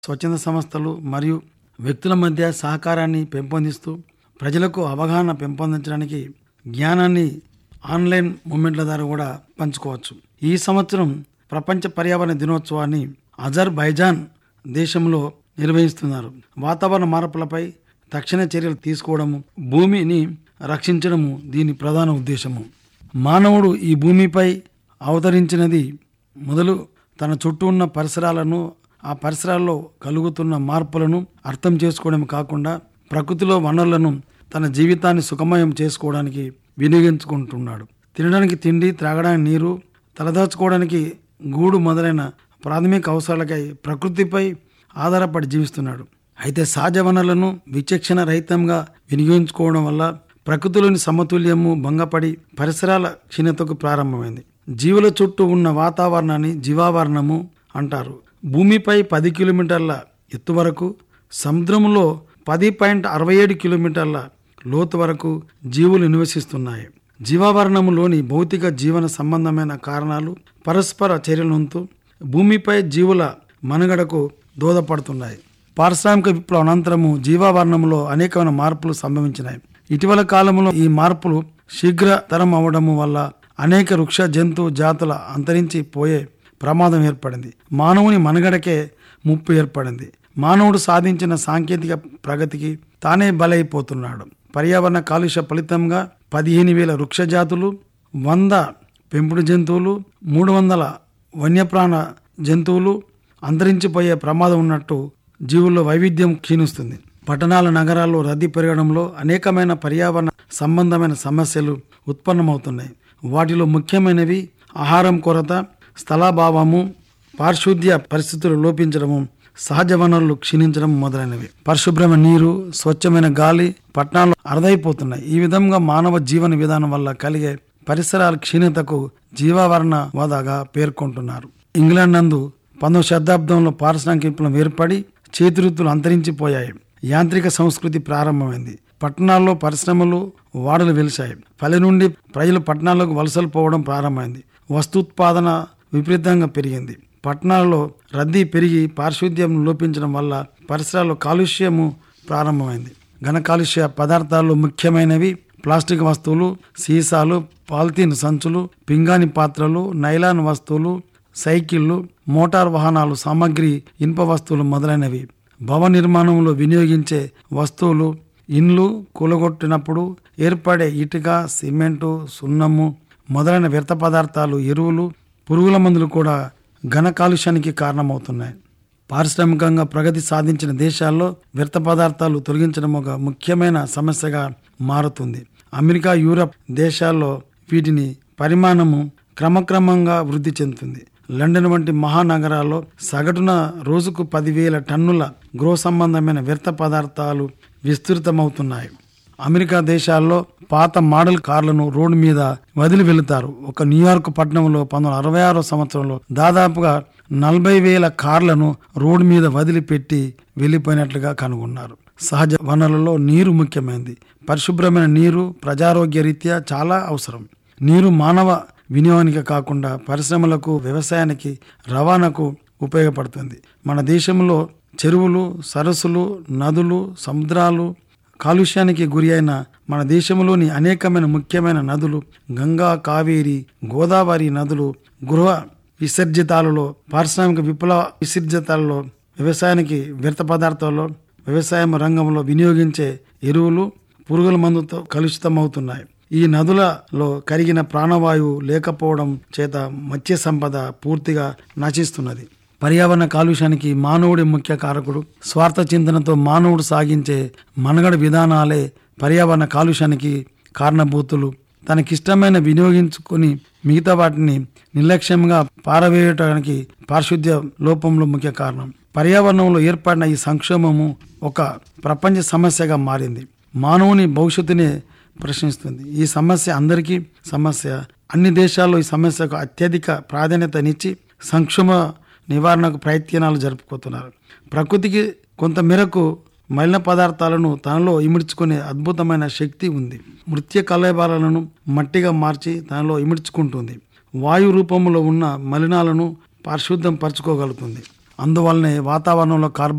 స్వచ్ఛంద సంస్థలు మరియు వ్యక్తుల మధ్య సహకారాన్ని పెంపొందిస్తూ ప్రజలకు అవగాహన పెంపొందించడానికి జ్ఞానాన్ని ఆన్లైన్ మూమెంట్ల ద్వారా కూడా పంచుకోవచ్చు ఈ సంవత్సరం ప్రపంచ పర్యావరణ దినోత్సవాన్ని అజర్బైజాన్ దేశంలో నిర్వహిస్తున్నారు వాతావరణ మార్పులపై తక్షణ చర్యలు తీసుకోవడము భూమిని రక్షించడము దీని ప్రధాన ఉద్దేశము మానవుడు ఈ భూమిపై అవతరించినది మొదలు తన చుట్టూ ఉన్న పరిసరాలను ఆ పరిసరాల్లో కలుగుతున్న మార్పులను అర్థం చేసుకోవడం కాకుండా ప్రకృతిలో వనరులను తన జీవితాన్ని సుఖమయం చేసుకోవడానికి వినియోగించుకుంటున్నాడు తినడానికి తిండి త్రాగడానికి నీరు తలదాచుకోవడానికి గూడు మొదలైన ప్రాథమిక అవసరాలకై ప్రకృతిపై ఆధారపడి జీవిస్తున్నాడు అయితే సహజ వనరులను విచక్షణ రహితంగా వినియోగించుకోవడం వల్ల ప్రకృతిలోని సమతుల్యము భంగపడి పరిసరాల క్షీణతకు ప్రారంభమైంది జీవుల చుట్టూ ఉన్న వాతావరణాన్ని జీవావరణము అంటారు భూమిపై పది కిలోమీటర్ల ఎత్తు వరకు సముద్రంలో పది పాయింట్ అరవై ఏడు కిలోమీటర్ల లోతు వరకు జీవులు నివసిస్తున్నాయి జీవావరణంలోని భౌతిక జీవన సంబంధమైన కారణాలు పరస్పర చర్యలంతూ భూమిపై జీవుల మనుగడకు దోహదపడుతున్నాయి పారిశ్రామిక విప్లవ అనంతరము జీవావరణంలో అనేకమైన మార్పులు సంభవించినాయి ఇటీవల కాలంలో ఈ మార్పులు శీఘ్రతరం అవడము వల్ల అనేక వృక్ష జంతు జాతుల అంతరించి పోయే ప్రమాదం ఏర్పడింది మానవుని మనుగడకే ముప్పు ఏర్పడింది మానవుడు సాధించిన సాంకేతిక ప్రగతికి తానే బలైపోతున్నాడు పర్యావరణ కాలుష్య ఫలితంగా పదిహేను వేల వృక్ష జాతులు వంద పెంపుడు జంతువులు మూడు వందల వన్యప్రాణ జంతువులు అంతరించిపోయే ప్రమాదం ఉన్నట్టు జీవుల్లో వైవిధ్యం క్షీణిస్తుంది పట్టణాల నగరాల్లో రద్దీ పెరగడంలో అనేకమైన పర్యావరణ సంబంధమైన సమస్యలు ఉత్పన్నమవుతున్నాయి వాటిలో ముఖ్యమైనవి ఆహారం కొరత స్థలాభావము పారిశుద్ధ్య పరిస్థితులు లోపించడము సహజ వనరులు క్షీణించడం మొదలైనవి పరిశుభ్రమైన నీరు స్వచ్ఛమైన గాలి పట్టణాలు అరదైపోతున్నాయి ఈ విధంగా మానవ జీవన విధానం వల్ల కలిగే పరిసరాల క్షీణతకు జీవావరణ వదగా పేర్కొంటున్నారు ఇంగ్లాండ్ నందు పంతొమ్మిది శతాబ్దంలో పారిశ్రామిక విప్లవం ఏర్పడి చేతివృత్తులు అంతరించిపోయాయి యాంత్రిక సంస్కృతి ప్రారంభమైంది పట్టణాల్లో పరిశ్రమలు వాడలు వెలిశాయి పల్లె నుండి ప్రజలు పట్టణాలకు వలసలు పోవడం ప్రారంభమైంది వస్తూత్పాదన విపరీతంగా పెరిగింది పట్టణాల్లో రద్దీ పెరిగి పారిశుద్ధ్యం లోపించడం వల్ల పరిసరాల్లో కాలుష్యము ప్రారంభమైంది ఘన కాలుష్య పదార్థాల్లో ముఖ్యమైనవి ప్లాస్టిక్ వస్తువులు సీసాలు పాలిథీన్ సంచులు పింగాణి పాత్రలు నైలాన్ వస్తువులు సైకిళ్ళు మోటార్ వాహనాలు సామాగ్రి ఇనుప వస్తువులు మొదలైనవి భవన నిర్మాణంలో వినియోగించే వస్తువులు ఇండ్లు కూలగొట్టినప్పుడు ఏర్పడే ఇటుక సిమెంటు సున్నము మొదలైన వ్యర్థ పదార్థాలు ఎరువులు పురుగుల మందులు కూడా ఘన కాలుష్యానికి కారణమవుతున్నాయి పారిశ్రామికంగా ప్రగతి సాధించిన దేశాల్లో వ్యర్థ పదార్థాలు తొలగించడం ఒక ముఖ్యమైన సమస్యగా మారుతుంది అమెరికా యూరప్ దేశాల్లో వీటిని పరిమాణము క్రమక్రమంగా వృద్ధి చెందుతుంది లండన్ వంటి మహానగరాల్లో సగటున రోజుకు పదివేల టన్నుల గృహ సంబంధమైన వ్యర్థ పదార్థాలు విస్తృతమవుతున్నాయి అమెరికా దేశాల్లో పాత మోడల్ కార్లను రోడ్డు మీద వదిలి వెళుతారు ఒక న్యూయార్క్ పట్టణంలో పంతొమ్మిది అరవై ఆరో సంవత్సరంలో దాదాపుగా నలభై వేల కార్లను రోడ్డు మీద వదిలిపెట్టి వెళ్ళిపోయినట్లుగా కనుగొన్నారు సహజ వనరులలో నీరు ముఖ్యమైనది పరిశుభ్రమైన నీరు ప్రజారోగ్య రీత్యా చాలా అవసరం నీరు మానవ వినియోగానికి కాకుండా పరిశ్రమలకు వ్యవసాయానికి రవాణాకు ఉపయోగపడుతుంది మన దేశంలో చెరువులు సరస్సులు నదులు సముద్రాలు కాలుష్యానికి గురి అయిన మన దేశంలోని అనేకమైన ముఖ్యమైన నదులు గంగా కావేరి గోదావరి నదులు గృహ విసర్జితాలలో పారిశ్రామిక విప్లవ విసర్జితాలలో వ్యవసాయానికి వ్యర్థ పదార్థాల్లో వ్యవసాయం రంగంలో వినియోగించే ఎరువులు పురుగుల మందుతో కలుషితమవుతున్నాయి ఈ నదులలో కరిగిన ప్రాణవాయువు లేకపోవడం చేత మత్స్య సంపద పూర్తిగా నశిస్తున్నది పర్యావరణ కాలుష్యానికి మానవుడి ముఖ్య కారకుడు స్వార్థ చింతనతో మానవుడు సాగించే మనుగడ విధానాలే పర్యావరణ కాలుష్యానికి కారణభూతులు తనకిష్టమైన వినియోగించుకొని మిగతా వాటిని నిర్లక్ష్యంగా పారవేయటానికి పారిశుద్ధ్య లోపంలో ముఖ్య కారణం పర్యావరణంలో ఏర్పడిన ఈ సంక్షోభము ఒక ప్రపంచ సమస్యగా మారింది మానవుని భవిష్యత్తునే ప్రశ్నిస్తుంది ఈ సమస్య అందరికీ సమస్య అన్ని దేశాల్లో ఈ సమస్యకు అత్యధిక ప్రాధాన్యతనిచ్చి సంక్షోభ నివారణకు ప్రయత్నాలు జరుపుకుంటున్నారు ప్రకృతికి కొంత మేరకు మలిన పదార్థాలను తనలో ఇమిడ్చుకునే అద్భుతమైన శక్తి ఉంది మృత్య కలయబాలను మట్టిగా మార్చి తనలో ఇమిడ్చుకుంటుంది వాయు రూపంలో ఉన్న మలినాలను పరిశుద్ధం పరచుకోగలుగుతుంది అందువల్లనే వాతావరణంలో కార్బన్